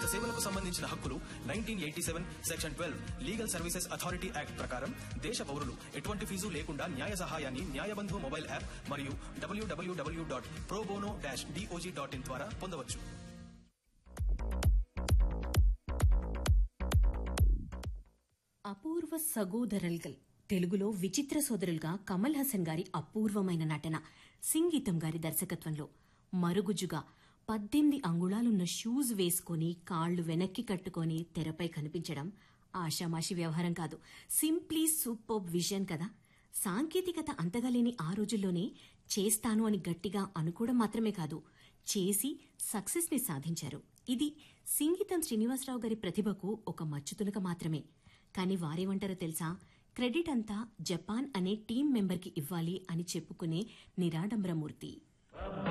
సేవలకు సంబంధించిన హక్కులు nineteen eighty seven section twelve legal services authority act ప్రకారం దేశ పౌరులు ఎటువంటి ఫీజు లేకుండా న్యాయ సహాయాన్ని న్యాయబంధు మొబైల్ యాప్ మరియు డబ్ల్యూడబ్ల్యూడబ్ల్యూ dot probono dash DOJ dot in ద్వారా పొందవచ్చు అపూర్వ సగోదరల్గల్ తెలుగులో విచిత్ర సోదరులుగా కమల్ హాసన్ గారి అపూర్వమైన నటన సింగీతం గారి దర్శకత్వంలో మరుగుజుగా పద్దెనిమిది అంగుళాలున్న షూస్ వేసుకొని కాళ్లు వెనక్కి కట్టుకొని తెరపై కనిపించడం ఆషామాషి వ్యవహారం కాదు సింప్లీ సూపర్ విజన్ కదా సాంకేతికత అంతగా లేని ఆ రోజుల్లోనే చేస్తాను అని గట్టిగా అనుకోవడం మాత్రమే కాదు చేసి సక్సెస్ ని సాధించారు ఇది సింగీతం శ్రీనివాసరావు గారి ప్రతిభకు ఒక మచ్చుతునక మాత్రమే కానీ వారేమంటారో తెలుసా క్రెడిట్ అంతా జపాన్ అనే టీం మెంబర్కి ఇవ్వాలి అని చెప్పుకునే నిరాడంబరమూర్తి